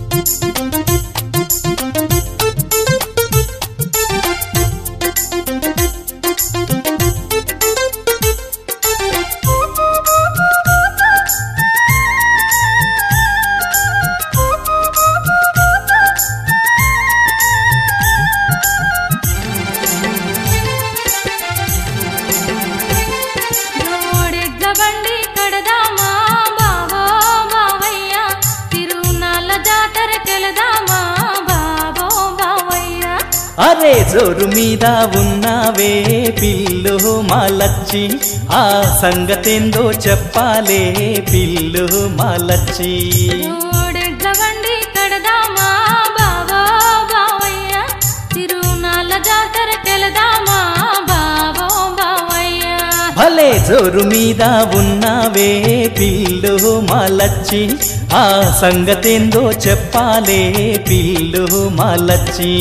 జోడెడ్ల బండి కడదామా బావో బావయ్య తిరునాళ్ళ జాతరకెళదామా బావో బావయ్య అరే జోరు మీద ఉన్నావే పిల్లు మాలచ్చి ఆ సంగతేందో చెప్పాలే పిల్లు మాలచ్చి జోడెడ్ల బండి కడదామా బావో బావయ్య తిరునాళ్ళ జాతరకెళదామా బావో బావయ్య భలే జోరు మీద ఉన్నావే పిల్లు మాలచ్చి ఆ సంగతేందో చెప్పాలే పిల్లు మాలచ్చి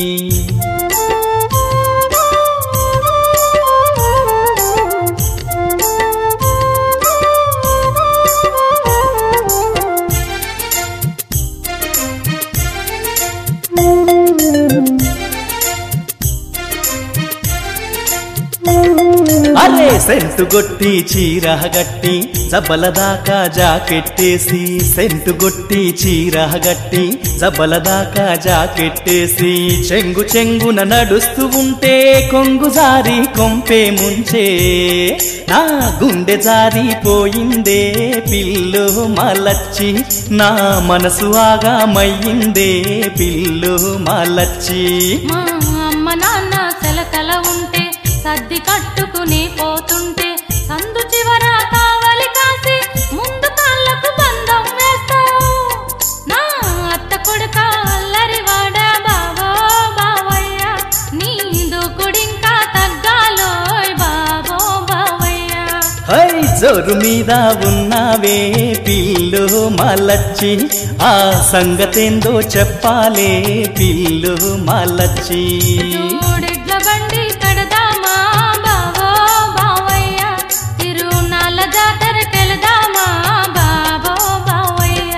అరే సెంటు గొట్టి చీర గట్టి జబ్బల దాకా జాకెట్టేసి సెంటు గొట్టి చీర గట్టి జబ్బల దాకా జాకెట్టేసి చెంగు చెంగున నడుస్తూ ఉంటే కొంగు జారి కొంపే ముంచే నా గుండె జారిపోయిందే పిల్లు మలచ్చి నా మనసు ఆగా మయ్యిందే పిల్లు మలచ్చి మా అమ్మ నాన్న సెలకల ఉంటే సర్ది కట్టుకుని పోతుంటే సందు చివర కావలి కాసి ముందు కాళ్ళకు బంధం వేస్తావు నా అత్త కొడుక అల్లరి వాడా బావో బావయ్య నీ దూకుడింకా తగ్గాలోయ్ బావో బావయ్య హై జోరు మీద ఉన్నావే పిల్లు మలచ్చి ఆ సంగతేందో చెప్పాలే పిల్లు మలచ్చి జోడెడ్ల బండి కడదామా బావో బావయ్య తిరునాళ్ళ జాతరకెళదామా బావో బావయ్య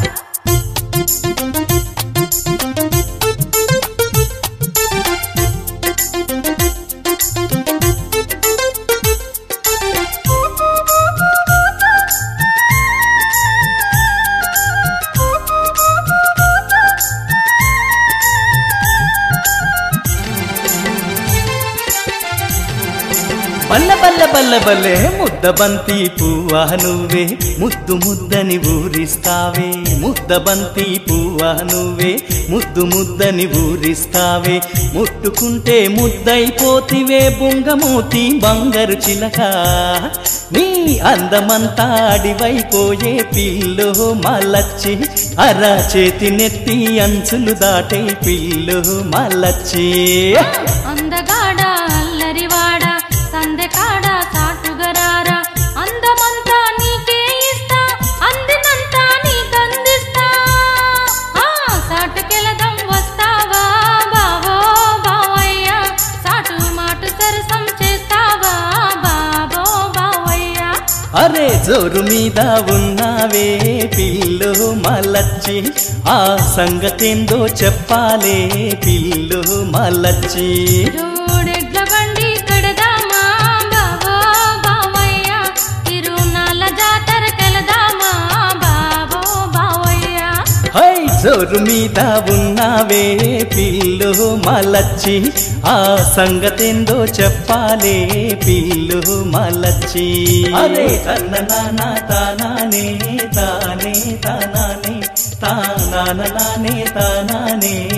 బల్ల బల్ల బల్ల బల్లే ముద్ద బంతి పువ్వా నువ్వే ముద్దు ముద్దని ఊరిస్తావే ముద్ద బంతి పువ్వా నువ్వే ముద్దు ముద్దని ఊరిస్తావే ముట్టుకుంటే ముద్దైపోతివే బొంగమూతి బంగారు చిలక నీ అందమంతా అడివైపోయే పిల్లు మలచ్చి అర చేతి నెత్తి అంచులు దాటే పిల్లు మలచ్చి అందగాడ అల్లరివాడ సందెకాడ సాటుగరారా అందమంతా నీకే ఇస్తా అందినంతా నీకందిస్తా ఆ సాటుకెళదం వస్తావా బావో బావయ్య సాటు మాటు సరసం చేస్తావా బావో బావయ్య అరే జోరు మీద ఉన్నావే పిల్లు మలచ్చి ఆ సంగతేందో చెప్పాలే పిల్లు మలచ్చి జోడెడ్ల బండి కడదామా బావో బావయ్య తిరునాళ్ళ జాతరకెళదామా బావో బావయ్య హై జోరు మీద ఉన్నావే పిల్లు మలచ్చి ఆ సంగతేందో చెప్పాలే పిల్లు మలచ్చి అరే తన్న నాన్న తానానే తానే తానానే తానానే తానానే